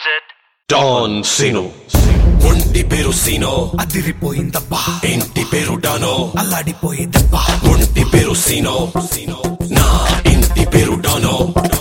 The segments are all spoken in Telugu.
Who's it? డాన్ సీను ఒంటి పేరు సీనో అదిరిపోయిందబ్బా ఇంటి పేరు డానో అల్లాడిపోయిందబ్బా ఒంటి పేరు సీనో సీనో నా ఇంటి పేరు డానో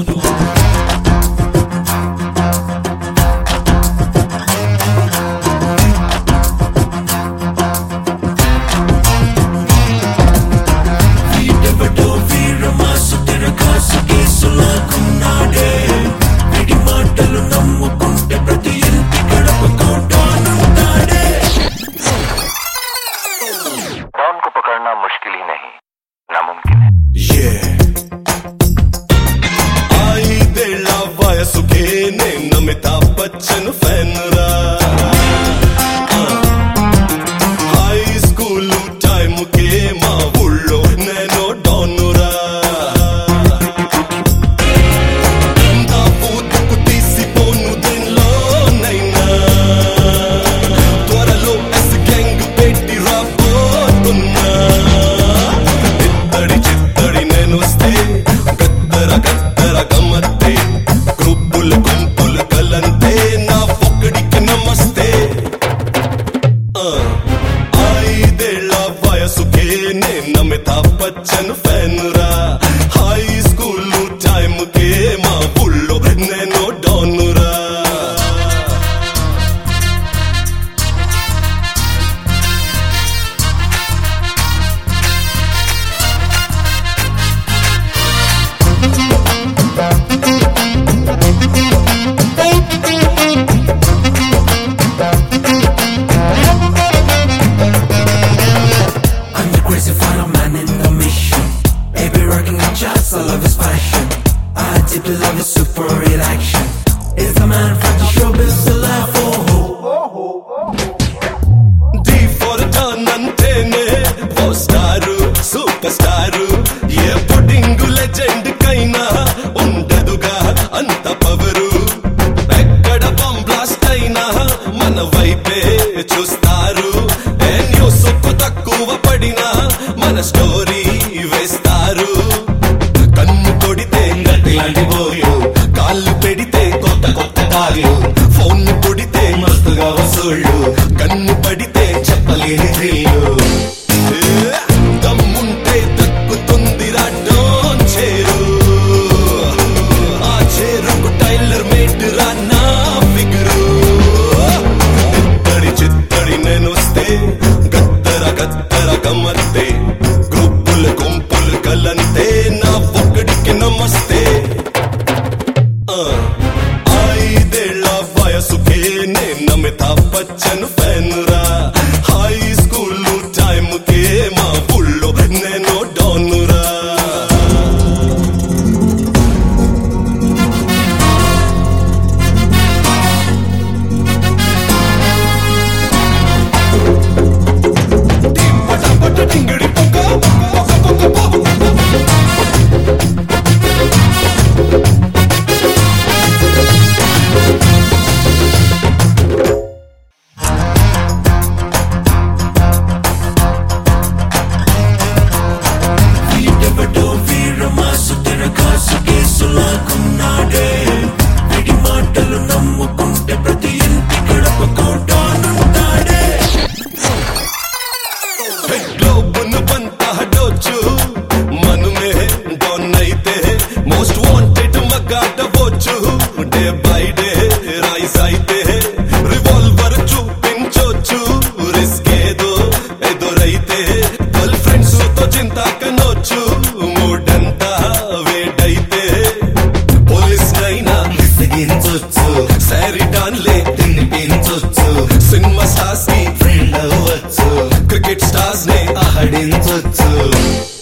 వీడెవడో వీరమాసు తిరగాసు కేసులాకున్నాడే విడి మాటలు నమ్ముకుంటే ప్రతి ఇంటి గడప కోటానుంటాడే डॉन को पकड़ना मुश्किल ही नहीं नामुमकिन है ఐదేళ్ల వయసుకే నేను అమితాబ్ బచ్చన్ ఫ్యాన్ రా హై స్కూల్ టైముకే మా ఊళ్ళో నేను డానురా నా పూతకు తీసిపోను దేనిలోనైనా త్వరలో ఎస్ గ్యాంగ్ పెట్టి రాబోతున్నా ఇత్తడి చిత్తడి నేను వస్తే గద్దర గద్దర గమ్మత్తే గ్రూపులు గుంపులు కలంతే నా ఒక్కడికి నమస్తే ఆ, ఐదేళ్ల వయసుకే నేను అమితాబ్ బచ్చన్ ఫ్యాన్ రా హై స్కూల్ టైముకే మా ఊళ్ళో నేను డానురా I'm the crazy final man in the mission Every rocking a jazz, I love his passion I deeply love his super reaction It's the man from the showbiz, the life, oh, oh different అంటేనే ఓ స్టారు సూపర్ స్టారు ఏ పుడింగు లెజెండ్ కైనా ఉండదుగా అంత పవరు ఎక్కడ బాంబ్ బ్లాస్ట్ అయినా మన వైపే చూస్తారు ఏ న్యూస్ తక్కువ పడినా మన స్టోరీ వేస్తారు కన్ను కొడితే గట్టిలాంటి బోయు కాళ్ళు పెడితే కొత్త కొత్త కాళ్ళు ఫోన్ కొడితే మస్తుగా వసూళ్ళు కన్ను పడితే చెప్పలేని థ్రిల్లు ఏ, దమ్ముంటే దక్కుతుంది డోన్ చేరు ఆ చేరుకు టైలర్ మేట్ రా నా ఫిగరు ఇత్తడి చిత్తడి నేను వస్తే గద్దర గద్దర గమ్మత్తే గ్రూపులు గుంపులు కలంతే నా ఒక్కడికి నమస్తే ఆ, ఐదేళ్ల వయసుకే నేను అమితాబ్ బచ్చన్ ఫ్యాన్ రా హై స్కూల్ టైముకే మా ఊళ్ళో నేను డానురా పట పట టింగిడి పొక్క పొక్క పొక్క పొక్క వీడెవడో వీరమాసు తిరగాసు కేసులాకున్నాడే విడి మాటలు నమ్ముకుంటే ప్రతి ఇంటి గడప కోటానుంటాడే గ్లోబును బంతా హటోచ్చు మనుమే డౌన్ అయితే మోస్ట్ వాంటెడ్ మగాడవచ్చు డే బై డే రైస్ అయితే రివాల్వర్ చూపించొచ్చు రిస్క్ ఏదో ఎదురైతే గర్ల్ ఫ్రెండ్స్ తో చింత కనొచ్చు మూడంతా వేడైతే పోలీస్ నైనా విసిగించొచ్చు సారీ డాన్లే తినిపించొచ్చు సినిమా స్టార్స్ కి ఫ్రెండ్ అవ్వచ్చు క్రికెట్ స్టార్స్ నే ఆడించొచ్చు